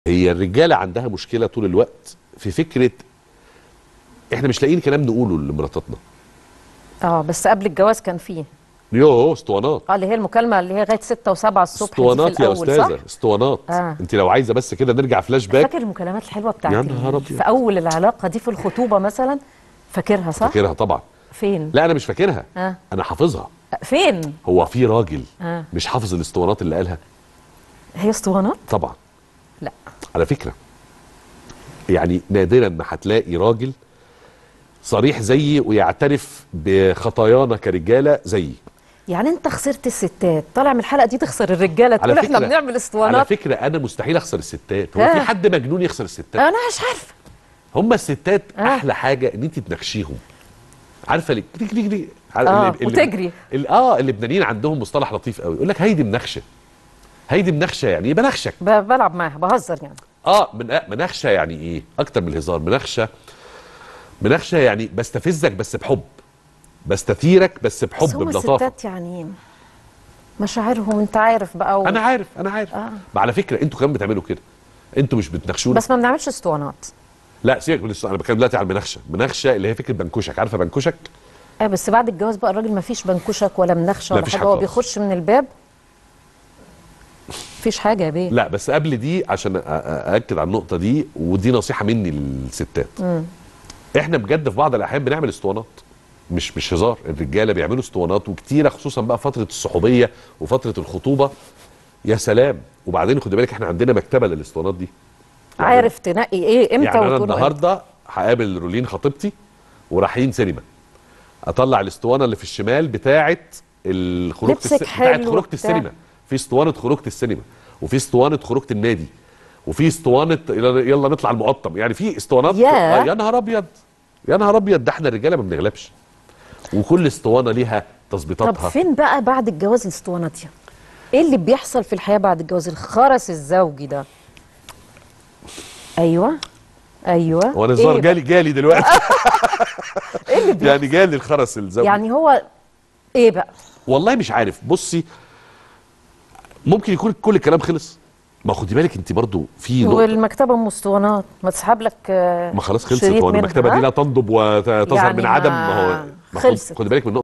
هي الرجاله عندها مشكله طول الوقت في فكره احنا مش لاقيين كلام نقوله لمراتاتنا اه بس قبل الجواز كان فيه يوه اسطوانات اه اللي هي المكالمه اللي هي لغايه 6 و7 الصبح دي في اسطوانات يا الأول، استاذه صح؟ اسطوانات آه. انت لو عايزه بس كده نرجع فلاش باك فاكر المكالمات الحلوه بتاعت يا نهار ال- أبيض. في اول العلاقه دي في الخطوبه مثلا فاكرها صح؟ فاكرها طبعا فين؟ لا انا مش فاكرها آه. انا حافظها فين؟ هو في راجل آه. مش حافظ الاسطوانات اللي قالها هي اسطوانات؟ طبعا لا على فكره يعني نادرا ما هتلاقي راجل صريح زيي ويعترف بخطايانا كرجاله زيي يعني انت خسرت الستات طالع من الحلقه دي تخسر الرجاله تقول احنا بنعمل على اسطوانات فكره انا مستحيل اخسر الستات هو آه. في حد مجنون يخسر الستات انا مش عارفه هم الستات آه. احلى حاجه ان انت تناقشيهم عارفه ليه كري كري كري عارف- آه، اللي- وتجري. اللي اه اللبنانيين عندهم مصطلح لطيف قوي يقول لك هيدي منخشه هيدي منخشه يعني ايه بنخشك ب- بلعب معاها بهزر يعني اه من آه منخشه يعني ايه اكتر من الهزار منخشه منخشه يعني بستفزك بس بحب بستثيرك بس بحب بس هم بلطافه الستات يعني مشاعرهم انت عارف بقى و... انا عارف انا عارف آه. ما على فكره انتوا كمان بتعملوا كده انتوا مش بتناقشونا بس ما بنعملش اسطوانات لا سيبك من السؤال انا بتكلم دلوقتي على المناقشه مناقشه اللي هي فكره بنكشك عارفه بنكشك اه بس بعد الجواز بقى الراجل ما فيش بنكشك ولا منخشه لا، ولا مفيش حاجه حاجة هو خالص. بيخش من الباب مفيش حاجه يا بيه لا بس قبل دي عشان أ- أ- ااكد على النقطه دي ودي نصيحه مني للستات احنا بجد في بعض الاحيان بنعمل اسطوانات مش مش هزار الرجاله بيعملوا اسطوانات وكتيره خصوصا بقى فتره الصحوبيه وفتره الخطوبه يا سلام وبعدين خد بالك احنا عندنا مكتبه للاسطوانات دي يعني- عارف تنقي ايه امتى يعني انا وتقول له إمتى. النهارده هقابل رولين خطيبتي ورايحين سينما اطلع الاسطوانه اللي في الشمال بتاعه الخروج لبسك بتاعه حلو خروجه وبتاع. السينما في اسطوانه خروجه السينما وفي اسطوانه خروجه النادي وفي اسطوانه يلا يلا نطلع المقطم يعني في اسطوانات ياه. آه، يا نهار ابيض يا نهار ابيض ده احنا الرجاله ما بنغلبش وكل اسطوانه ليها طب تظبيطاتها فين بقى بعد الجواز الاسطوانات دي ايه اللي بيحصل في الحياه بعد الجواز الخرس الزوجي ده ايوه ايوه هو انا الظاهر إيه جالي جالي دلوقتي بقى؟ ايه اللي بيحصل يعني جالي الخرس الزوجي يعني هو ايه بقى والله مش عارف بصي ممكن يكون كل الكلام خلص ما خدي بالك انت برضو في نقطه والمكتبه ام اسطوانات ما تسحب لك آه، ما خلاص خلصت شريط هو منها، المكتبه ها؟ دي لا تنضب وتظهر يعني من عدم ما ما هو ما خد- خلصت. خدي بالك من نقطه